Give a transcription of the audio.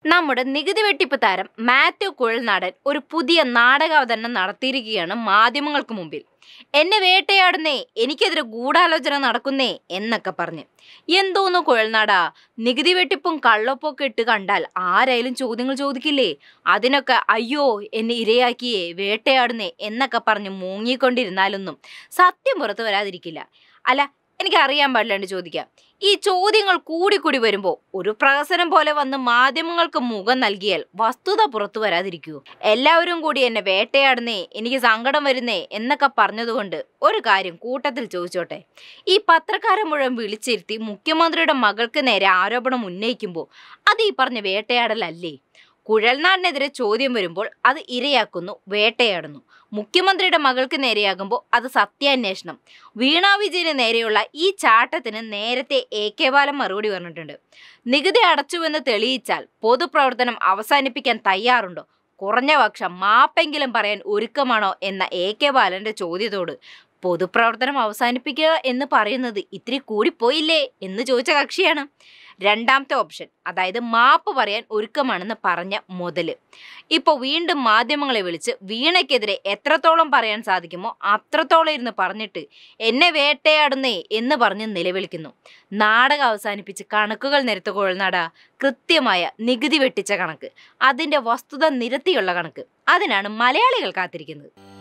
നമ്മുടെ നികുതി വെട്ടിപ്പ് താരം മാത്യു കുഴൽനാടൻ ഒരു പുതിയ നാടകാവതരണം നടത്തിയിരിക്കുകയാണ് മാധ്യമങ്ങൾക്ക് മുമ്പിൽ എന്നെ വേട്ടയാടുന്നേ എനിക്കെതിരെ ഗൂഢാലോചന നടക്കുന്നേ എന്നൊക്കെ പറഞ്ഞ് എന്തോന്നു കുഴൽനാടാ നികുതി വെട്ടിപ്പും കള്ളപ്പൊക്കെ ഇട്ട് കണ്ടാൽ ആരായാലും ചോദ്യങ്ങൾ ചോദിക്കില്ലേ അതിനൊക്കെ അയ്യോ എന്നെ ഇരയാക്കിയേ വേട്ടയാടുന്നേ എന്നൊക്കെ പറഞ്ഞ് മൂങ്ങിക്കൊണ്ടിരുന്നാലൊന്നും സത്യം പുറത്തു വരാതിരിക്കില്ല അല്ല എനിക്ക് അറിയാൻ പാടില്ലാണ്ട് ചോദിക്കാം ഈ ചോദ്യങ്ങൾ കൂടിക്കൂടി വരുമ്പോൾ ഒരു പ്രഹസനം പോലെ വന്ന് മാധ്യമങ്ങൾക്ക് മുഖം നൽകിയാൽ വസ്തുത പുറത്തു വരാതിരിക്കൂ എല്ലാവരും കൂടി എന്നെ വേട്ടയാടുന്നേ എനിക്ക് സങ്കടം വരുന്നേ എന്നൊക്കെ പറഞ്ഞതുകൊണ്ട് ഒരു കാര്യം കൂട്ടത്തിൽ ചോദിച്ചോട്ടെ ഈ പത്രക്കാരൻ മുഴുവൻ വിളിച്ചിരുത്തി മുഖ്യമന്ത്രിയുടെ മകൾക്ക് നേരെ ആരോപണം ഉന്നയിക്കുമ്പോൾ അത് ഈ പറഞ്ഞ വേട്ടയാടലല്ലേ കുഴൽനാടിനെതിരെ ചോദ്യം വരുമ്പോൾ അത് ഇരയാക്കുന്നു വേട്ടയാടുന്നു മുഖ്യമന്ത്രിയുടെ മകൾക്ക് നേരെയാകുമ്പോൾ അത് സത്യാന്വേഷണം വീണ വിജയന് നേരെയുള്ള ഈ ചാട്ടത്തിന് നേരത്തെ എ കെ ബാലൻ മറുപടി പറഞ്ഞിട്ടുണ്ട് നികുതി അടച്ചുവെന്ന് തെളിയിച്ചാൽ പൊതുപ്രവർത്തനം അവസാനിപ്പിക്കാൻ തയ്യാറുണ്ടോ കുറഞ്ഞ പക്ഷം മാപ്പെങ്കിലും പറയാൻ ഒരുക്കമാണോ എന്ന എ കെ ബാലന്റെ ചോദ്യത്തോട് പൊതുപ്രവർത്തനം അവസാനിപ്പിക്കുക എന്ന് പറയുന്നത് ഇത്തിരി കൂടിപ്പോയില്ലേ എന്ന് ചോദിച്ച കക്ഷിയാണ് രണ്ടാമത്തെ ഓപ്ഷൻ അതായത് മാപ്പ് പറയാൻ ഒരുക്കമാണെന്ന് പറഞ്ഞ മുതല് ഇപ്പോൾ വീണ്ടും മാധ്യമങ്ങളെ വിളിച്ച് വീണയ്ക്കെതിരെ എത്രത്തോളം പറയാൻ സാധിക്കുമോ അത്രത്തോളം ഇരുന്ന് പറഞ്ഞിട്ട് എന്നെ വേട്ടയാടുന്നേ എന്ന് പറഞ്ഞ് നിലവിളിക്കുന്നു നാടകം അവസാനിപ്പിച്ച് കണക്കുകൾ നിരത്ത കുഴൽനാട കൃത്യമായ നികുതി വെട്ടിച്ച കണക്ക് അതിൻ്റെ വസ്തുത നിരത്തിയുള്ള കണക്ക് അതിനാണ് മലയാളികൾ കാത്തിരിക്കുന്നത്